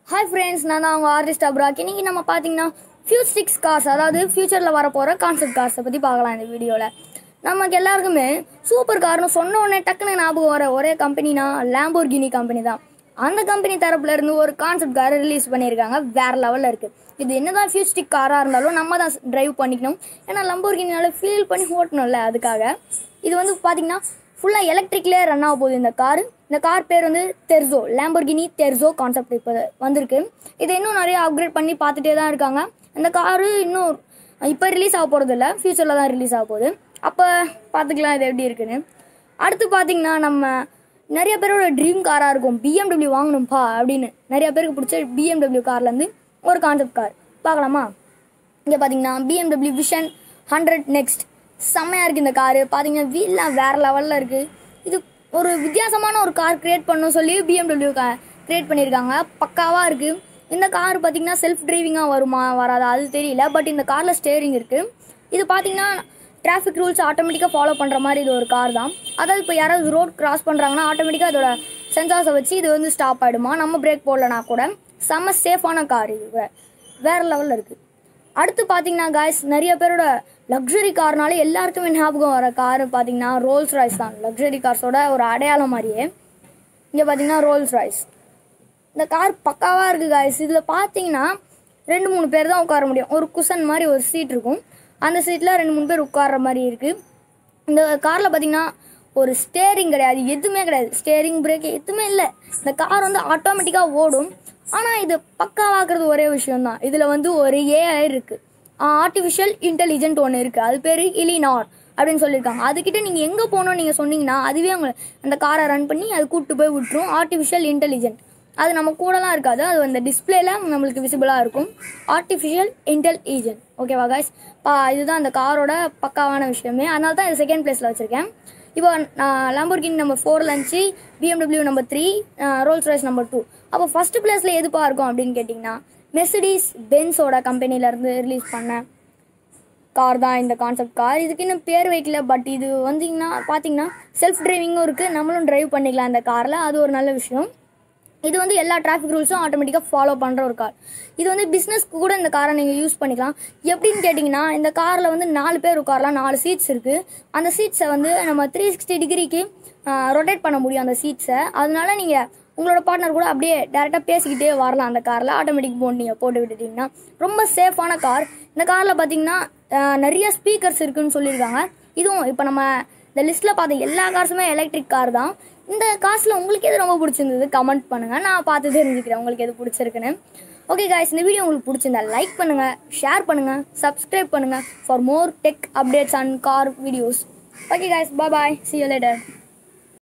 hi friends நான் தான் அவங்க ஆர்டிஸ்ட் அப்ராக் இன்னைக்கு நம்ம பார்த்தீங்கன்னா ஃபியூஸ்டிக்ஸ் கார்ஸ் அதாவது ஃபியூச்சரில் வரப்போகிற கான்செப்ட் கார்ஸை பற்றி பார்க்கலாம் இந்த வீடியோவில் நமக்கு எல்லாருக்குமே சூப்பர் கார்னு சொன்ன உடனே டக்குன்னு ஞாபகம் வர ஒரே கம்பெனினா லேம்போர்கினி கம்பெனி தான் அந்த கம்பெனி தரப்புல இருந்து ஒரு கான்செப்ட் காரை ரிலீஸ் பண்ணியிருக்காங்க வேற லெவலில் இருக்குது இது என்னதான் ஃபியூஸ்டிக் காராக இருந்தாலும் நம்ம தான் டிரைவ் பண்ணிக்கணும் ஏன்னா லம்போர்கினியால ஃபீல் பண்ணி ஓட்டணும்ல அதுக்காக இது வந்து பார்த்தீங்கன்னா ஃபுல்லாக எலக்ட்ரிக்லேயே ரன் ஆக போகுது இந்த கார் இந்த கார் பேர் வந்து தெர்சோ லேம்பர்கினி தெர்சோ கான்செப்ட் இப்போ வந்திருக்கு இதை இன்னும் நிறைய அப்கிரேட் பண்ணி பார்த்துட்டே தான் இருக்காங்க இந்த காரு இன்னும் இப்போ ரிலீஸ் ஆக போகிறது இல்லை ஃப்யூச்சரில் தான் ரிலீஸ் ஆக போகுது அப்போ பார்த்துக்கலாம் இது எப்படி இருக்குன்னு அடுத்து பார்த்தீங்கன்னா நம்ம நிறைய பேரோட ட்ரீம் காராக இருக்கும் பிஎம்டபிள்யூ வாங்கணும்ப்பா அப்படின்னு நிறைய பேருக்கு பிடிச்ச பிஎம்டபிள்யூ கார்லேருந்து ஒரு கான்செப்ட் கார் பார்க்கலாமா இங்கே பார்த்தீங்கன்னா பிஎம்டபிள்யூ விஷன் ஹண்ட்ரட் நெக்ஸ்ட் செம்மையாக இருக்குது இந்த காரு பார்த்தீங்கன்னா வீல்லாம் வேறு லெவலில் இருக்குது இது ஒரு வித்தியாசமான ஒரு கார் கிரியேட் பண்ணணும் சொல்லி பிஎம்டபிள்யூ கா கிரியேட் பண்ணியிருக்காங்க பக்காவாக இருக்குது இந்த கார் பார்த்தீங்கன்னா செல்ஃப் டிரைவிங்காக வருமா வராதா அது தெரியல பட் இந்த காரில் ஸ்டேரிங் இருக்குது இது பார்த்தீங்கன்னா டிராஃபிக் ரூல்ஸ் ஆட்டோமேட்டிக்காக ஃபாலோ பண்ணுற மாதிரி இது ஒரு கார் தான் அதாவது இப்போ யாராவது ரோட் கிராஸ் பண்ணுறாங்கன்னா ஆட்டோமேட்டிக்காக அதோட சென்சார்ஸை வச்சு இது வந்து ஸ்டாப் ஆகிடுமா நம்ம பிரேக் போடலனா கூட செம்ம சேஃபான கார் இது வே- வேற லெவலில் இருக்குது அடுத்து பார்த்தீங்கன்னா காய்ஸ் நிறைய பேரோட லக்ஸரி கார்னாலே எல்லாருக்குமே ஞாபகம் வர கார் பார்த்தீங்கன்னா ரோல்ஸ் ராய்ஸ் தான் லக்ஸரி கார்ஸோட ஒரு அடையாளம் மாதிரியே இங்கே பார்த்தீங்கன்னா ரோல்ஸ் ராய்ஸ் இந்த கார் பக்காவாக இருக்குது காய்ஸ் இதில் பார்த்தீங்கன்னா ரெண்டு மூணு பேர் தான் உட்கார முடியும் ஒரு குஷன் மாதிரி ஒரு சீட் இருக்கும் அந்த சீட்டில் ரெண்டு மூணு பேர் உட்கார்ற மாதிரி இருக்குது இந்த காரில் பார்த்தீங்கன்னா ஒரு ஸ்டேரிங் கிடையாது எதுவுமே கிடையாது ஸ்டேரிங் பிரேக் எதுவுமே இல்லை இந்த கார் வந்து ஆட்டோமேட்டிக்காக ஓடும் ஆனால் இது பக்காவாக்குறது ஒரே விஷயம்தான் இதில் வந்து ஒரு ஏஐ இருக்குது ஆர்டிஃபிஷியல் இன்டெலிஜென்ட் ஒன்று இருக்குது அது பேர் இலினார் அப்படின்னு சொல்லியிருக்காங்க அதுக்கிட்ட நீங்கள் எங்கே போகணும்னு நீங்கள் சொன்னீங்கன்னா அதுவே உங்களை அந்த காரை ரன் பண்ணி அது கூப்பிட்டு போய் விட்டுரும் ஆர்டிஃபிஷியல் இன்டெலிஜென்ட் அது நம்ம கூடலாம் இருக்காது அது அந்த டிஸ்பிளேல நம்மளுக்கு விசிபிளாக இருக்கும் ஆர்டிஃபிஷியல் இன்டெலிஜென்ட் ஓகேவா காய்ஸ் பா இதுதான் அந்த காரோட பக்காவான விஷயமே அதனால தான் இது செகண்ட் பிளேஸில் வச்சுருக்கேன் இப்போ லாம்போர்கின் நம்பர் ஃபோரில் இருந்துச்சு BMW number three Rolls Royce number two அப்போ ஃபர்ஸ்ட் பிளேஸில் எதுப்பா இருக்கும் அப்படின்னு கேட்டிங்கன்னா மெர்சிடிஸ் பென்ஸோட கம்பெனிலேருந்து ரிலீஸ் பண்ண கார் தான் இந்த கான்செப்ட் கார் இதுக்கு இன்னும் பேர் வைக்கல பட் இது வந்தீங்கன்னா பார்த்தீங்கன்னா செல்ஃப் டிரைவிங்கும் இருக்குது நம்மளும் டிரைவ் பண்ணிக்கலாம் இந்த காரில் அது ஒரு நல்ல விஷயம் இது வந்து எல்லா டிராஃபிக் ரூல்ஸும் ஆட்டோமேட்டிக்காக ஃபாலோ பண்ணுற ஒரு கார் இது வந்து பிஸ்னஸ்க்கு கூட இந்த காரை நீங்கள் யூஸ் பண்ணிக்கலாம் எப்படின்னு கேட்டிங்கன்னா இந்த காரில் வந்து நாலு பேர் உட்காரலாம் நாலு சீட்ஸ் இருக்குது அந்த சீட்ஸை வந்து நம்ம த்ரீ சிக்ஸ்டி டிகிரிக்கு ரொட்டேட் பண்ண முடியும் அந்த சீட்ஸை அதனால நீங்கள் உங்களோட பார்ட்னர் கூட அப்படியே டேரெக்டாக பேசிக்கிட்டே வரலாம் அந்த காரில் ஆட்டோமேட்டிக் போன் நீங்கள் போட்டு விட்டுட்டிங்கன்னா ரொம்ப சேஃபான கார் இந்த காரில் பார்த்தீங்கன்னா ஆஹ், நிறைய ஸ்பீக்கர்ஸ் இருக்குன்னு சொல்லியிருக்காங்க இதுவும் இப்போ நம்ம இந்த லிஸ்ட்டில் பார்த்த எல்லா கார்ஸுமே எலக்ட்ரிக் கார் தான் இந்த காசில் உங்களுக்கு எது ரொம்ப பிடிச்சிருந்தது கமெண்ட் பண்ணுங்கள் நான் பார்த்து தெரிஞ்சுக்கிறேன் உங்களுக்கு எது பிடிச்சிருக்குன்னு ஓகே காய்ஸ் இந்த வீடியோ உங்களுக்கு பிடிச்சிருந்தா லைக் பண்ணுங்கள் ஷேர் பண்ணுங்கள் சப்ஸ்கிரைப் பண்ணுங்கள் for more tech updates and car videos okay guys bye see you later